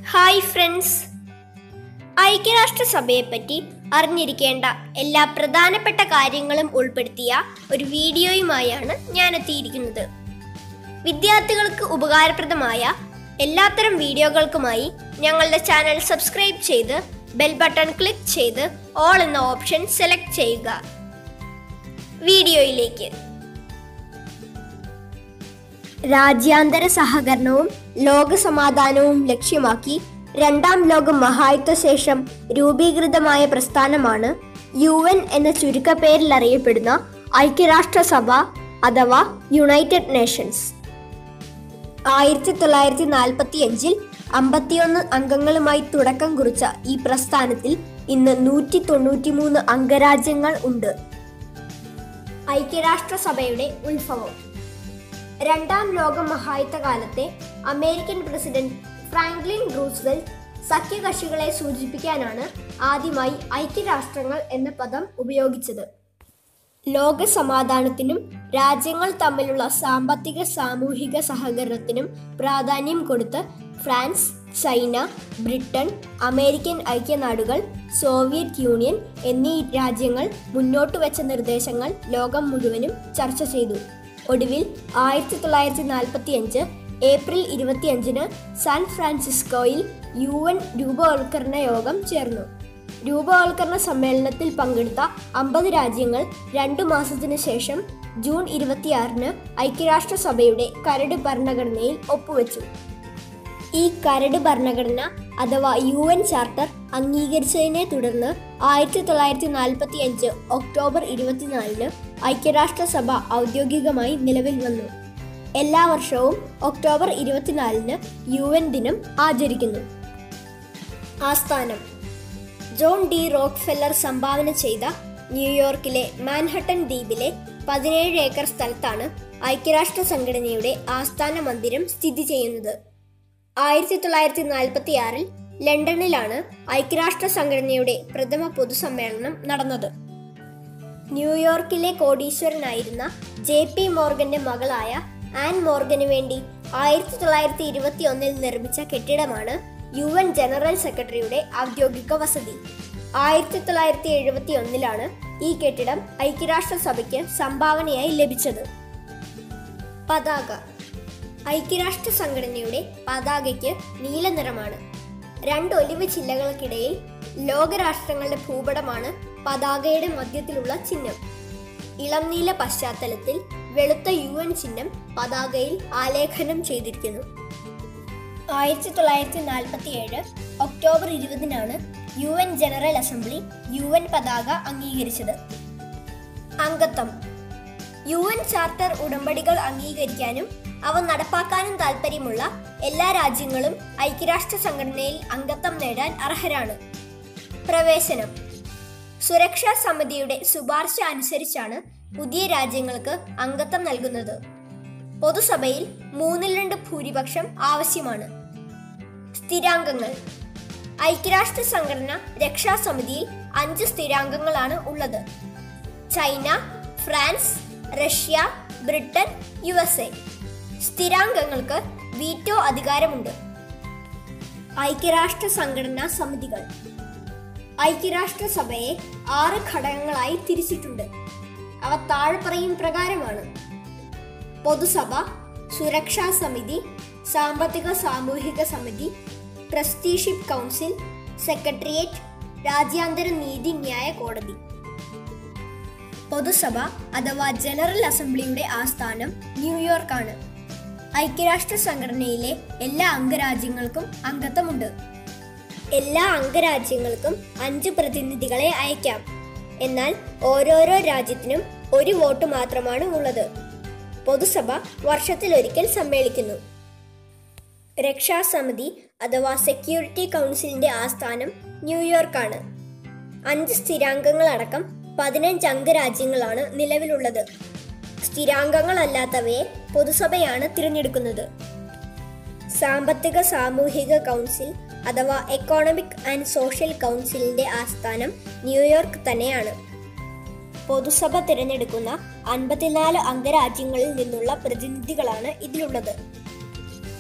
hi friends ഐക്യരാഷ്ട്രസഭയെപ്പറ്റി അറിഞ്ഞിരിക്കേണ്ട എല്ലാ പ്രധാനപ്പെട്ട കാര്യങ്ങളും ഉൾപ്പെടുത്തിയ ഒരു വീഡിയോയുമായാണ് ഞാൻ എത്തിയിരിക്കുന്നത് വിദ്യാർത്ഥികൾക്ക് ഉപകാരപ്രദമായ എല്ലാത്തരം വീഡിയോകൾക്കുമായി ഞങ്ങളുടെ ചാനൽ സബ്സ്ക്രൈബ് ചെയ്ത് ബെൽ ബട്ടൺ ക്ലിക്ക് ചെയ്ത് ഓൾ എന്ന ഓപ്ഷൻ സെലക്ട് ചെയ്യുക വീഡിയോയിലേക്ക് രാജ്യാന്തര സഹകരണവും ലോകസമാധാനവും ലക്ഷ്യമാക്കി രണ്ടാം ലോക മഹായുദ്ധ ശേഷം രൂപീകൃതമായ പ്രസ്ഥാനമാണ് യു എൻ എന്ന ചുരുക്കപ്പേരിൽ അറിയപ്പെടുന്ന ഐക്യരാഷ്ട്രസഭ അഥവാ യുണൈറ്റഡ് നേഷൻസ് ആയിരത്തി തൊള്ളായിരത്തി നാൽപ്പത്തി അഞ്ചിൽ അമ്പത്തിയൊന്ന് അംഗങ്ങളുമായി തുടക്കം കുറിച്ച ഈ പ്രസ്ഥാനത്തിൽ ഇന്ന് നൂറ്റി തൊണ്ണൂറ്റിമൂന്ന് അംഗരാജ്യങ്ങൾ ഉണ്ട് ഐക്യരാഷ്ട്രസഭയുടെ ഉത്ഭവം രണ്ടാം ലോക മഹായുദ്ധ കാലത്തെ അമേരിക്കൻ പ്രസിഡന്റ് ഫ്രാങ്ക്ലിൻ റൂസ്വെൽറ്റ് സഖ്യകക്ഷികളെ സൂചിപ്പിക്കാനാണ് ആദ്യമായി ഐക്യരാഷ്ട്രങ്ങൾ എന്ന പദം ഉപയോഗിച്ചത് ലോക സമാധാനത്തിനും രാജ്യങ്ങൾ തമ്മിലുള്ള സാമ്പത്തിക സാമൂഹിക സഹകരണത്തിനും പ്രാധാന്യം കൊടുത്ത് ഫ്രാൻസ് ചൈന ബ്രിട്ടൻ അമേരിക്കൻ ഐക്യനാടുകൾ സോവിയറ്റ് യൂണിയൻ എന്നീ രാജ്യങ്ങൾ മുന്നോട്ട് വെച്ച നിർദ്ദേശങ്ങൾ ലോകം മുഴുവനും ചർച്ച ചെയ്തു ഒടുവിൽ ആയിരത്തി തൊള്ളായിരത്തി നാൽപ്പത്തി അഞ്ച് ഏപ്രിൽ ഇരുപത്തിയഞ്ചിന് സാൻ ഫ്രാൻസിസ്കോയിൽ യു എൻ രൂപവൽക്കരണ യോഗം ചേർന്നു രൂപവൽക്കരണ സമ്മേളനത്തിൽ പങ്കെടുത്ത അമ്പത് രാജ്യങ്ങൾ രണ്ടു മാസത്തിനു ശേഷം ജൂൺ ഇരുപത്തിയാറിന് ഐക്യരാഷ്ട്രസഭയുടെ കരട് ഭരണഘടനയിൽ ഒപ്പുവെച്ചു ഈ കരട് ഭരണഘടന അഥവാ യു എൻ ചാർട്ടർ അംഗീകരിച്ചതിനെ തുടർന്ന് ആയിരത്തി തൊള്ളായിരത്തി നാൽപ്പത്തി അഞ്ച് ഒക്ടോബർ ഇരുപത്തിനാലിന് ഐക്യരാഷ്ട്രസഭ ഔദ്യോഗികമായി നിലവിൽ വന്നു എല്ലാ വർഷവും ഒക്ടോബർ ഇരുപത്തിനാലിന് യു എൻ ദിനം ആചരിക്കുന്നു ആസ്ഥാനം ജോൺ ഡി റോക്ക്ഫെല്ലർ സംഭാവന ചെയ്ത ന്യൂയോർക്കിലെ മാൻഹട്ടൻ ദ്വീപിലെ പതിനേഴ് ഏക്കർ സ്ഥലത്താണ് ഐക്യരാഷ്ട്ര സംഘടനയുടെ ആസ്ഥാന മന്ദിരം സ്ഥിതി ചെയ്യുന്നത് ആയിരത്തി തൊള്ളായിരത്തി നാൽപ്പത്തി ആറിൽ ലണ്ടനിലാണ് ഐക്യരാഷ്ട്ര സംഘടനയുടെ പ്രഥമ പൊതുസമ്മേളനം നടന്നത് ന്യൂയോർക്കിലെ കോടീശ്വരനായിരുന്ന ജെ പി മോർഗന്റെ മകളായ ആൻ മോർഗന് വേണ്ടി ആയിരത്തി തൊള്ളായിരത്തി ഇരുപത്തി ഒന്നിൽ നിർമ്മിച്ച കെട്ടിടമാണ് യു എൻ ജനറൽ സെക്രട്ടറിയുടെ ഔദ്യോഗിക വസതി ആയിരത്തി തൊള്ളായിരത്തി എഴുപത്തി ഒന്നിലാണ് ഈ കെട്ടിടം ഐക്യരാഷ്ട്രസഭയ്ക്ക് സംഭാവനയായി ലഭിച്ചത് പതാക ഐക്യരാഷ്ട്ര സംഘടനയുടെ പതാകയ്ക്ക് നീല നിറമാണ് രണ്ട് ഒലിവ് ചില്ലകൾക്കിടയിൽ ലോകരാഷ്ട്രങ്ങളുടെ ഭൂപടമാണ് പതാകയുടെ മധ്യത്തിലുള്ള ചിഹ്നം ഇളം നീല പശ്ചാത്തലത്തിൽ വെളുത്ത യു എൻ ചിഹ്നം പതാകയിൽ ആലേഖനം ചെയ്തിരിക്കുന്നു ആയിരത്തി തൊള്ളായിരത്തി നാൽപ്പത്തി ഏഴ് ഒക്ടോബർ ഇരുപതിനാണ് U N general assembly U N പതാക അംഗീകരിച്ചത് അംഗത്വം യു എൻ ചാർട്ടർ ഉടമ്പടികൾ അംഗീകരിക്കാനും അവ നടപ്പാക്കാനും താൽപ്പര്യമുള്ള എല്ലാ രാജ്യങ്ങളും ഐക്യരാഷ്ട്ര സംഘടനയിൽ അംഗത്വം നേടാൻ അർഹരാണ് പ്രവേശനം സുരക്ഷാ സമിതിയുടെ ശുപാർശ അനുസരിച്ചാണ് പുതിയ രാജ്യങ്ങൾക്ക് അംഗത്വം നൽകുന്നത് പൊതുസഭയിൽ മൂന്നിൽ രണ്ട് ഭൂരിപക്ഷം ആവശ്യമാണ് സ്ഥിരാംഗങ്ങൾ ഐക്യരാഷ്ട്ര സംഘടന രക്ഷാസമിതിയിൽ അഞ്ച് സ്ഥിരാംഗങ്ങളാണ് ഉള്ളത് China France Russia Britain U S A സ്ഥിരാംഗങ്ങൾക്ക് വീറ്റോ അധികാരമുണ്ട് ഐക്യരാഷ്ട്ര സംഘടനാ സമിതികൾ ഐക്യരാഷ്ട്രസഭയെ ആറ് ഘടകങ്ങളായി തിരിച്ചിട്ടുണ്ട് അവ താഴെ പറയും പ്രകാരമാണ് പൊതുസഭ സുരക്ഷാ സമിതി സാമ്പത്തിക സാമൂഹിക സമിതി ട്രസ്റ്റിഷിപ്പ് കൗൺസിൽ സെക്രട്ടേറിയറ്റ് രാജ്യാന്തര നീതിന്യായ കോടതി പൊതുസഭ അഥവാ ജനറൽ അസംബ്ലിയുടെ ആസ്ഥാനം ന്യൂയോർക്കാണ് ഐക്യരാഷ്ട്ര സംഘടനയിലെ എല്ലാ അംഗരാജ്യങ്ങൾക്കും അംഗത്വമുണ്ട് എല്ലാ അംഗരാജ്യങ്ങൾക്കും അഞ്ച് പ്രതിനിധികളെ അയക്കാം എന്നാൽ ഓരോരോ രാജ്യത്തിനും ഒരു വോട്ട് മാത്രമാണ് ഉള്ളത് പൊതുസഭ വർഷത്തിലൊരിക്കൽ സമ്മേളിക്കുന്നു രക്ഷാസമിതി അഥവാ സെക്യൂരിറ്റി കൗൺസിലിന്റെ ആസ്ഥാനം ന്യൂയോർക്കാണ് അഞ്ച് സ്ഥിരാംഗങ്ങളടക്കം പതിനഞ്ച് അംഗരാജ്യങ്ങളാണ് നിലവിലുള്ളത് സ്ഥിരാംഗങ്ങളല്ലാത്തവയെ പൊതുസഭയാണ് തിരഞ്ഞെടുക്കുന്നത് സാമ്പത്തിക സാമൂഹിക കൗൺസിൽ അഥവാ എക്കോണമിക് ആൻഡ് സോഷ്യൽ കൗൺസിലിന്റെ ആസ്ഥാനം ന്യൂയോർക്ക് തന്നെയാണ് പൊതുസഭ തിരഞ്ഞെടുക്കുന്ന അൻപത്തിനാല് അംഗരാജ്യങ്ങളിൽ നിന്നുള്ള പ്രതിനിധികളാണ് ഇതിലുള്ളത്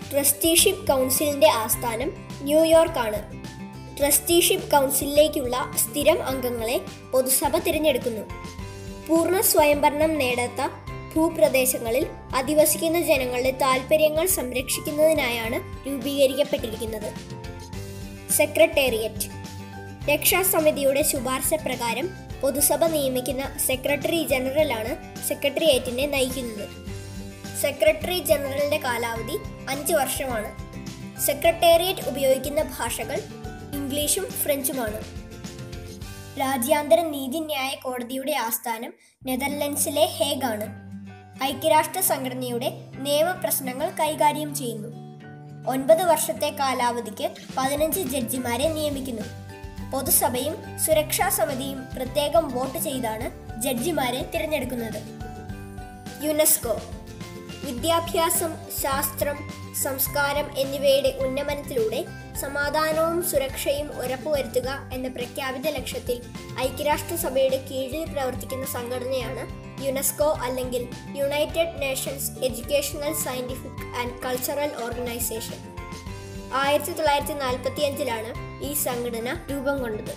ട്രസ്റ്റിഷിപ്പ് കൗൺസിലിന്റെ ആസ്ഥാനം ന്യൂയോർക്കാണ് ട്രസ്റ്റിഷിപ്പ് കൗൺസിലിലേക്കുള്ള സ്ഥിരം അംഗങ്ങളെ പൊതുസഭ തിരഞ്ഞെടുക്കുന്നു പൂർണ്ണ സ്വയംഭരണം നേടാത്ത ഭൂപ്രദേശങ്ങളിൽ അധിവസിക്കുന്ന ജനങ്ങളുടെ താൽപ്പര്യങ്ങൾ സംരക്ഷിക്കുന്നതിനായാണ് രൂപീകരിക്കപ്പെട്ടിരിക്കുന്നത് സെക്രട്ടേറിയറ്റ് രക്ഷാസമിതിയുടെ ശുപാർശ പ്രകാരം പൊതുസഭ നിയമിക്കുന്ന സെക്രട്ടറി ജനറലാണ് സെക്രട്ടേറിയറ്റിനെ നയിക്കുന്നത് സെക്രട്ടറി ജനറലിന്റെ കാലാവധി അഞ്ച് വർഷമാണ് സെക്രട്ടേറിയറ്റ് ഉപയോഗിക്കുന്ന ഭാഷകൾ ഇംഗ്ലീഷും ഫ്രഞ്ചുമാണ് രാജ്യാന്തര നീതിന്യായ കോടതിയുടെ ആസ്ഥാനം നെതർലൻഡ്സിലെ ഹേഗാണ് ഐക്യരാഷ്ട്ര സംഘടനയുടെ നിയമപ്രശ്നങ്ങൾ കൈകാര്യം ചെയ്യുന്നു ഒൻപത് വർഷത്തെ കാലാവധിക്ക് പതിനഞ്ച് ജഡ്ജിമാരെ നിയമിക്കുന്നു പൊതുസഭയും സുരക്ഷാ സമിതിയും പ്രത്യേകം വോട്ട് ചെയ്താണ് ജഡ്ജിമാരെ തിരഞ്ഞെടുക്കുന്നത് യുനെസ്കോ വിദ്യാഭ്യാസം ശാസ്ത്രം സംസ്കാരം എന്നിവയുടെ ഉന്നമനത്തിലൂടെ സമാധാനവും സുരക്ഷയും ഉറപ്പുവരുത്തുക എന്ന പ്രഖ്യാപിത ലക്ഷ്യത്തിൽ ഐക്യരാഷ്ട്രസഭയുടെ കീഴിൽ പ്രവർത്തിക്കുന്ന സംഘടനയാണ് യുനെസ്കോ അല്ലെങ്കിൽ United Nations educational scientific and cultural organisation ആയിരത്തി തൊള്ളായിരത്തി നാൽപ്പത്തി അഞ്ചിലാണ് ഈ സംഘടന രൂപം കൊണ്ടത്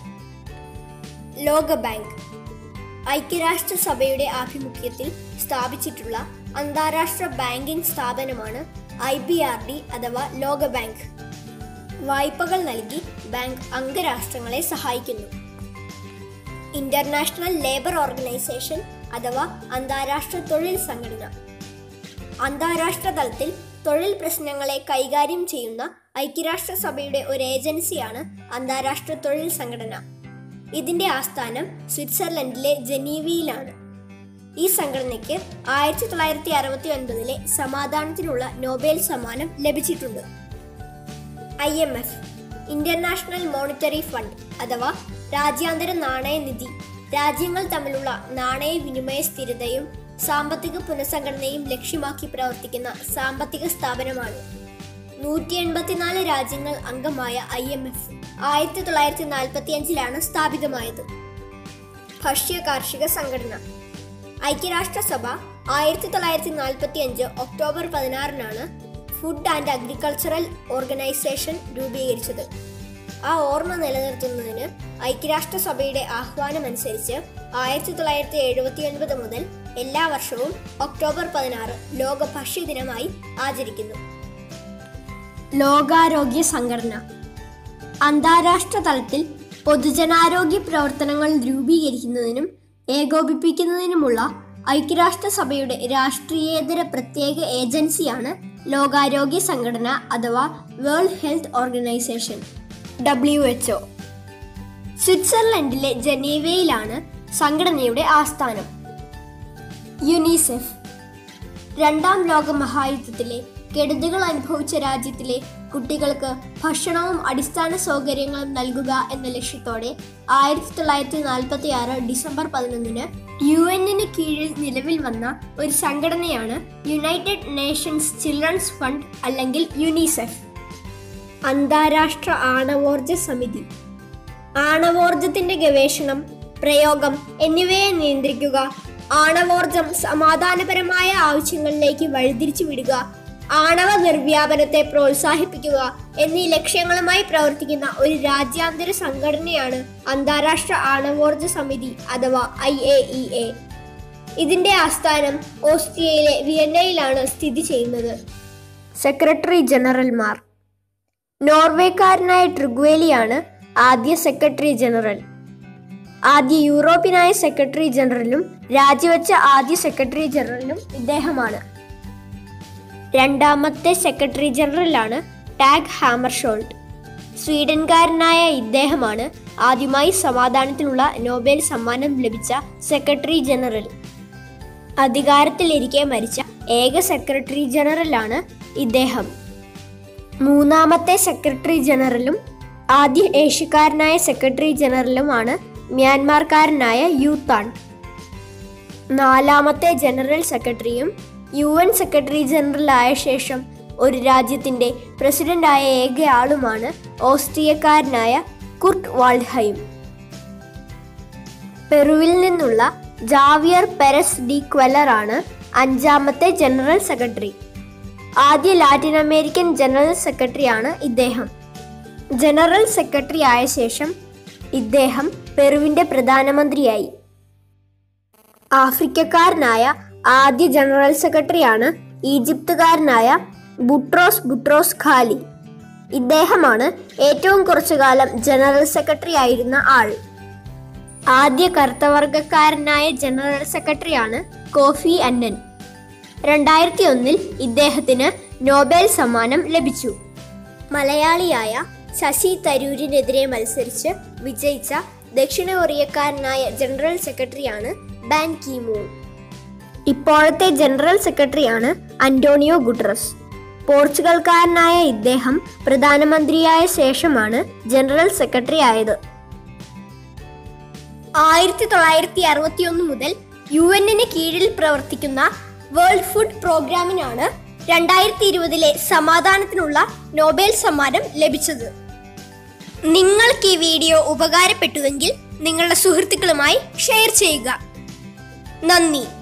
ലോക ബാങ്ക് ഐക്യരാഷ്ട്രസഭയുടെ ആഭിമുഖ്യത്തിൽ സ്ഥാപിച്ചിട്ടുള്ള അന്താരാഷ്ട്ര ബാങ്കിംഗ് സ്ഥാപനമാണ് ഐ ബി ആർ ഡി അഥവാ ലോക ബാങ്ക് വായ്പകൾ നൽകി ബാങ്ക് അംഗരാഷ്ട്രങ്ങളെ സഹായിക്കുന്നു ഇന്റർനാഷണൽ ലേബർ ഓർഗനൈസേഷൻ അഥവാ അന്താരാഷ്ട്ര തൊഴിൽ സംഘടന അന്താരാഷ്ട്ര തലത്തിൽ തൊഴിൽ പ്രശ്നങ്ങളെ കൈകാര്യം ചെയ്യുന്ന ഐക്യരാഷ്ട്രസഭയുടെ ഒരു ഏജൻസിയാണ് അന്താരാഷ്ട്ര തൊഴിൽ സംഘടന ഇതിന്റെ ആസ്ഥാനം സ്വിറ്റ്സർലൻഡിലെ ജനീവയിലാണ് ഈ സംഘടനയ്ക്ക് ആയിരത്തി തൊള്ളായിരത്തി അറുപത്തി ഒൻപതിലെ സമാധാനത്തിനുള്ള നോബൽ സമ്മാനം ലഭിച്ചിട്ടുണ്ട് I M F international monetary fund അഥവാ രാജ്യാന്തര നാണയനിധി രാജ്യങ്ങൾ തമ്മിലുള്ള നാണയ വിനിമയ സ്ഥിരതയും സാമ്പത്തിക പുനഃസംഘടനയും ലക്ഷ്യമാക്കി പ്രവർത്തിക്കുന്ന സാമ്പത്തിക സ്ഥാപനമാണ് നൂറ്റി എൺപത്തിനാല് രാജ്യങ്ങൾ അംഗമായ ഐ എം എഫ് ആയിരത്തി തൊള്ളായിരത്തി നാൽപ്പത്തി അഞ്ചിലാണ് സ്ഥാപിതമായത് ഭക്ഷ്യ കാർഷിക സംഘടന ഐക്യരാഷ്ട്രസഭ ആയിരത്തി തൊള്ളായിരത്തി നാൽപ്പത്തി അഞ്ച് ഒക്ടോബർ പതിനാറിനാണ് ഫുഡ് ആൻഡ് അഗ്രികൾച്ചറൽ ഓർഗനൈസേഷൻ രൂപീകരിച്ചത് ആ ഓർമ്മ നിലനിർത്തുന്നതിന് ഐക്യരാഷ്ട്രസഭയുടെ ആഹ്വാനമനുസരിച്ച് ആയിരത്തി തൊള്ളായിരത്തി എഴുപത്തി ഒൻപത് മുതൽ എല്ലാ വർഷവും ഒക്ടോബർ പതിനാറ് ലോക ഭക്ഷ്യ ദിനമായി ആചരിക്കുന്നു ലോകാരോഗ്യ സംഘടന അന്താരാഷ്ട്ര തലത്തിൽ പൊതുജനാരോഗ്യ പ്രവർത്തനങ്ങൾ രൂപീകരിക്കുന്നതിനും ഏകോപിപ്പിക്കുന്നതിനുമുള്ള ഐക്യരാഷ്ട്രസഭയുടെ രാഷ്ട്രീയേതര പ്രത്യേക ഏജൻസിയാണ് ലോകാരോഗ്യ സംഘടന അഥവാ world health organisation W H സ്വിറ്റ്സർലൻഡിലെ ജനീവയിലാണ് സംഘടനയുടെ ആസ്ഥാനം യുനിസെഫ് രണ്ടാം ലോക മഹായുദ്ധത്തിലെ കെടുതികൾ അനുഭവിച്ച രാജ്യത്തിലെ കുട്ടികൾക്ക് ഭക്ഷണവും അടിസ്ഥാന സൗകര്യങ്ങളും നൽകുക എന്ന ലക്ഷ്യത്തോടെ ആയിരത്തി തൊള്ളായിരത്തി നാൽപ്പത്തി ആറ് ഡിസംബർ പതിനൊന്നിന് യു എന്നിന് കീഴിൽ നിലവിൽ വന്ന ഒരു സംഘടനയാണ് യുണൈറ്റഡ് നേഷൻസ് ചിൽഡ്രൻസ് ഫണ്ട് അല്ലെങ്കിൽ യുനിസെഫ് അന്താരാഷ്ട്ര ആണവോർജ സമിതി ആണവോർജത്തിന്റെ ഗവേഷണം പ്രയോഗം എന്നിവയെ നിയന്ത്രിക്കുക ആണവോർജം സമാധാനപരമായ ആവശ്യങ്ങളിലേക്ക് വഴിതിരിച്ചു വിടുക ആണവ നിർവ്യാപനത്തെ പ്രോത്സാഹിപ്പിക്കുക എന്നീ ലക്ഷ്യങ്ങളുമായി പ്രവർത്തിക്കുന്ന ഒരു രാജ്യാന്തര സംഘടനയാണ് അന്താരാഷ്ട്ര ആണവോർജ സമിതി അഥവാ ഐ എ ഇ എ ഇതിന്റെ ആസ്ഥാനം ഓസ്ട്രിയയിലെ വിയന്നയിലാണ് സ്ഥിതി ചെയ്യുന്നത് സെക്രട്ടറി ജനറൽമാർ നോർവേക്കാരനായ ട്രിഗ്വേലിയാണ് ആദ്യ സെക്രട്ടറി ജനറൽ ആദ്യ യൂറോപ്യനായ സെക്രട്ടറി ജനറലും രാജിവെച്ച ആദ്യ സെക്രട്ടറി ജനറലും ഇദ്ദേഹമാണ് രണ്ടാമത്തെ സെക്രട്ടറി ജനറലാണ് ടാഗ് ഹാമർഷോൾട്ട് സ്വീഡൻകാരനായ ഇദ്ദേഹമാണ് ആദ്യമായി സമാധാനത്തിനുള്ള നോബൽ സമ്മാനം ലഭിച്ച സെക്രട്ടറി ജനറൽ അധികാരത്തിലിരിക്കെ മരിച്ച ഏക സെക്രട്ടറി ജനറലാണ് ഇദ്ദേഹം മൂന്നാമത്തെ സെക്രട്ടറി ജനറലും ആദ്യ ഏഷ്യക്കാരനായ സെക്രട്ടറി ജനറലുമാണ് മ്യാൻമാർക്കാരനായ യൂത്താൻ നാലാമത്തെ ജനറൽ സെക്രട്ടറിയും യു എൻ സെക്രട്ടറി ജനറൽ ആയ ശേഷം ഒരു രാജ്യത്തിന്റെ പ്രസിഡന്റായ ഏക ആളുമാണ് ഓസ്ട്രിയക്കാരനായ കുർട്ട് വാൾഡ്ഹൈം പെറുവിൽ നിന്നുള്ള ജാവിയർ പെരസ് ഡി ക്വല്ലർ ആണ് അഞ്ചാമത്തെ ജനറൽ സെക്രട്ടറി ആദ്യ ലാറ്റിൻ അമേരിക്കൻ ജനറൽ സെക്രട്ടറിയാണ് ഇദ്ദേഹം ജനറൽ സെക്രട്ടറി ആയ ശേഷം ഇദ്ദേഹം പെറുവിന്റെ പ്രധാനമന്ത്രിയായി ആഫ്രിക്കക്കാരനായ ആദ്യ ജനറൽ സെക്രട്ടറിയാണ് ഈജിപ്തുകാരനായ ബുട്രോസ് ബുട്രോസ് ഖാലി ഇദ്ദേഹമാണ് ഏറ്റവും കുറച്ചു കാലം ജനറൽ സെക്രട്ടറി ആയിരുന്ന ആൾ ആദ്യ കറുത്തവർഗക്കാരനായ ജനറൽ സെക്രട്ടറിയാണ് കോഫി അന്നൻ രണ്ടായിരത്തി ഒന്നിൽ ഇദ്ദേഹത്തിന് നോബൽ സമ്മാനം ലഭിച്ചു മലയാളിയായ ശശി തരൂരിനെതിരെ മത്സരിച്ച് വിജയിച്ച ദക്ഷിണ കൊറിയക്കാരനായ ജനറൽ സെക്രട്ടറിയാണ് ബാൻ കീമൂൺ ഇപ്പോഴത്തെ ജനറൽ സെക്രട്ടറിയാണ് അന്റോണിയോ ഗുട്രസ് പോർച്ചുഗൽക്കാരനായ ഇദ്ദേഹം പ്രധാനമന്ത്രിയായ ശേഷമാണ് ജനറൽ സെക്രട്ടറി ആയത് ആയിരത്തി തൊള്ളായിരത്തി അറുപത്തി ഒന്ന് മുതൽ യു എന്നിന് കീഴിൽ പ്രവർത്തിക്കുന്ന വേൾഡ് ഫുഡ് പ്രോഗ്രാമിനാണ് രണ്ടായിരത്തി ഇരുപതിലെ സമാധാനത്തിനുള്ള നോബൽ സമ്മാനം ലഭിച്ചത് നിങ്ങൾക്ക് ഈ വീഡിയോ ഉപകാരപ്പെട്ടുവെങ്കിൽ നിങ്ങളുടെ സുഹൃത്തുക്കളുമായി ഷെയർ ചെയ്യുക നന്ദി